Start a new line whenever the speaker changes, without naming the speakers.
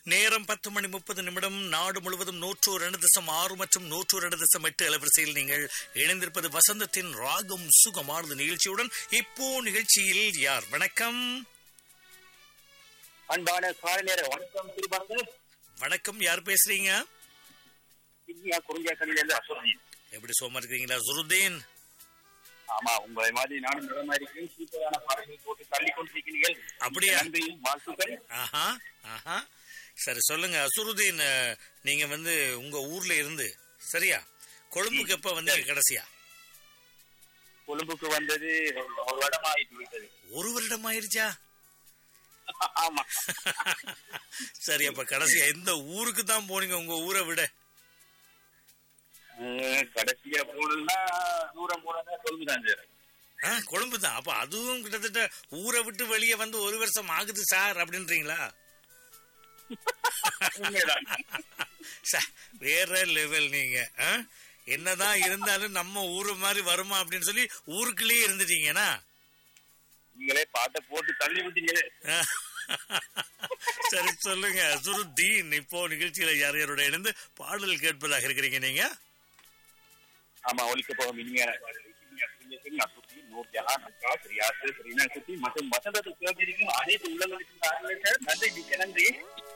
நேரம் பத்து மணி முப்பது நிமிடம் நாடு முழுவதும் நூற்று ரெண்டு தசம் ஆறு மற்றும் நூற்று ரெண்டு தசம் எட்டு அலைவரிசையில் நீங்கள் இணைந்திருப்பது வசந்தத்தின் ராகம் சுகமானது நிகழ்ச்சியுடன் இப்போ நிகழ்ச்சியில் யார் வணக்கம்
அன்பான காலை நேர வணக்கம் திருபாங்க
வணக்கம் யார் பேசுறீங்க
இந்தியா குறிஞ்சாக்கணில இருந்து அசுரன்
எப்படி சோமா இருக்கிறீங்களா சுருதீன்
ஆமா உங்களை மாதிரி நானும் நிறமா இருக்கேன் சூப்பரான பாடல்கள் போட்டு தள்ளி கொண்டிருக்கிறீர்கள்
அப்படியா?
நன்றியும் வாழ்த்துக்கள்
ஆஹா ஆஹா சரி சொல்லுங்க அசுருதீன் அஹ், நீங்க வந்து உங்க ஊர்ல இருந்து சரியா கொழும்புக்கு எப்ப வந்து கடைசியா
கொழும்புக்கு வந்தது ஒரு வருடம் ஆயிட்டு விட்டது
ஒரு வருடம் ஆயிருச்சா
ஆமா
சரி அப்ப கடைசியா எந்த ஊருக்கு தான் போனீங்க உங்க ஊரை விட
அஹ், கடைசியா போனதுன்னா தூரம் போனதா கொழும்பு தான் சார்
ஆ, கொழும்பு தான் அப்ப அதுவும் கிட்டத்தட்ட ஊரை விட்டு வெளியே வந்து ஒரு வருஷம் ஆகுது சார் அப்படின்றீங்களா
உண்மைதான்
ச, வேற லெவல் நீங்க ஆ? என்னதான் இருந்தாலும் நம்ம ஊரு மாதிரி வருமா அப்படின்னு சொல்லி ஊருக்குள்ளேயே இருந்துட்டீங்கன்னா
நீங்களே பாட்டை போட்டு தள்ளி விட்டீங்களே
ஆ. சரி சொல்லுங்க சுருத்தீன் இப்போ நிகழ்ச்சியில யார் யாரோட இணைந்து பாடல் கேட்பதாக இருக்கிறீங்க நீங்க
ஆமா ஒலிக்க போகும் இனிமையான பாடல்கள். இனிமையான குஞ்சத்தில் நசுத்தி, நூர்ஜஹான், அக்காஸ், ரியாசு, ரீனா சுத்தி மற்றும் வசந்தத்தில் சேர்ந்திருக்கும் அனைத்து உள்ளங்களுக்கும் நன்றி மிக்க நன்றி